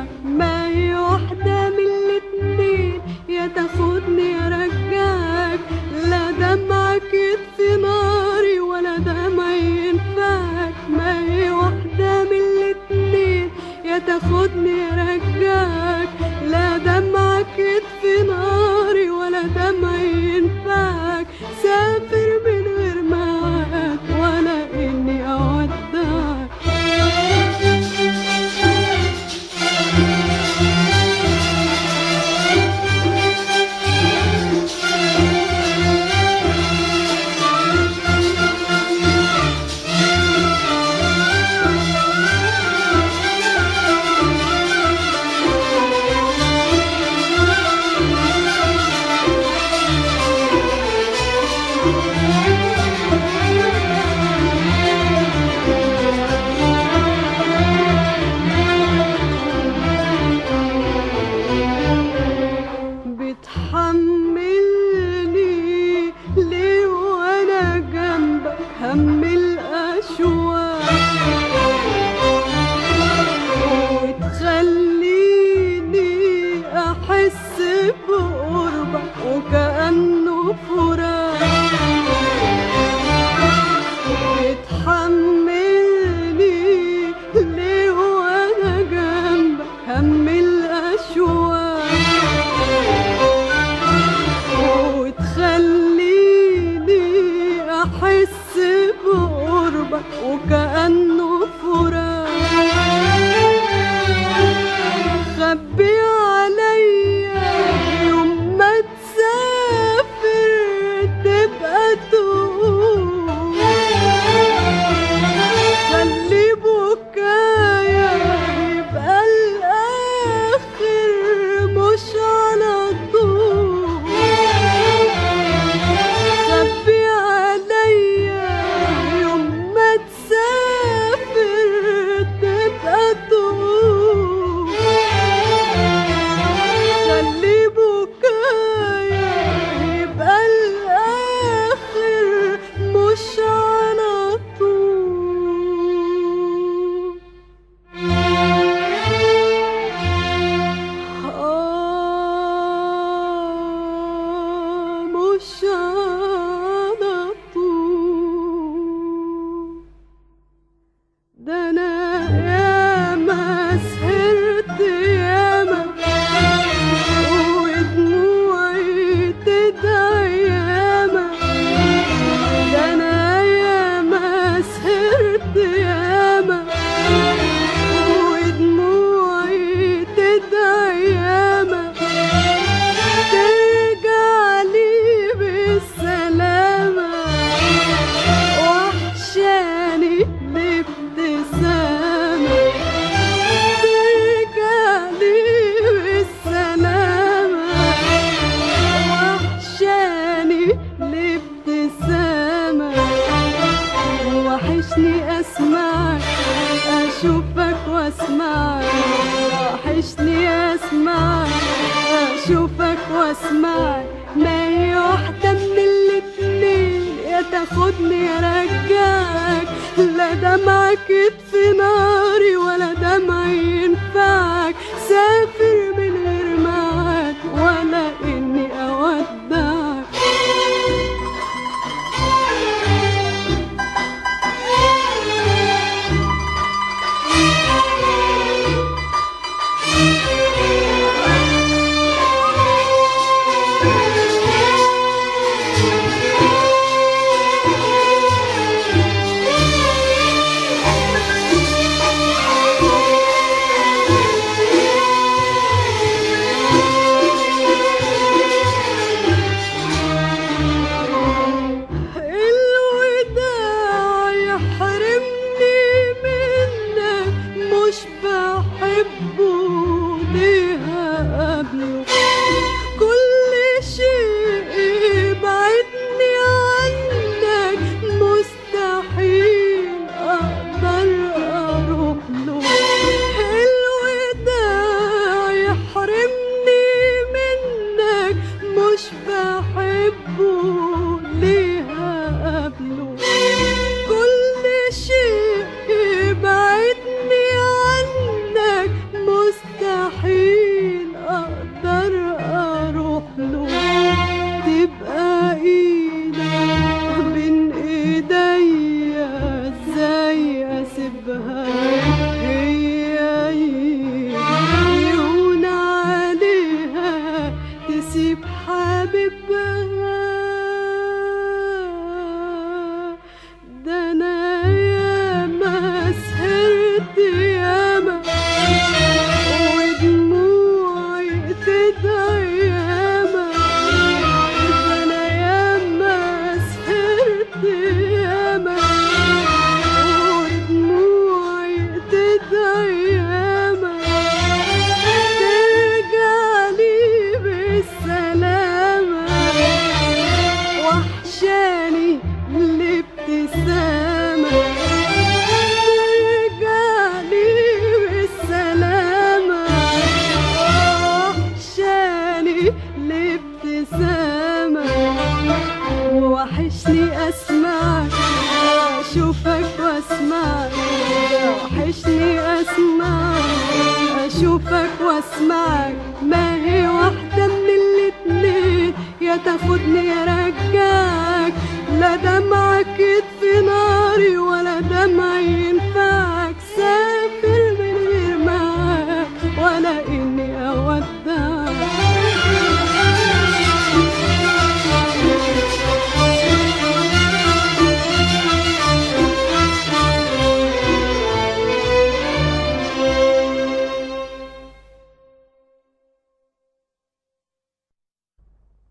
اودعك ما هي واحدة من الاتنين يا تاخدني يا رجعك لا دمعك يطفي ناري ولا دمع ينفعك ما هي واحدة من الاتنين يا تاخدني يا رجعك لا دمعك يطفي ناري ولا دمع ينفعك سافر من غير معاك ولا اني اودعك بتحملني ليه وانا جنبك هم الاشواق وتخليني احس بقربك وكانه فراق بتحملني ليه وانا جنبك هم الاشواق وتخليني احس بقربك وكانه فراق خبي عليا يوم ما تسافر تبقى تقول خلي بكايا يبقى الاخر مش على طول خبي عليا يوم ما تسافر تبقى تقول خلي بكايا يبقى الاخر مش على طول آه مش على طول ده انا ياما سهرت ياما ودموعي تدعي ياما ده انا ياما سهرت ياما ودموعي تدعي ياما ترجع لي بالسلامة وحشاني الابتسامة ترجع لي بالسلامة وحشاني الابتسامة وحشني اسمعك اشوفك واسمعك وحشني اسمعك اشوفك واسمعك ما هي واحدة من الاتنين يا تاخدني يا رجعك لا دمعك يطفي ناري ولا دمع ينفعك سافر من غير معاك ولا اني اودعك واسمعك ما هي واحدة من الاتنين يا تاخدني يا رجاك لا دمعك يطفي ناري ولا دمع ينفعك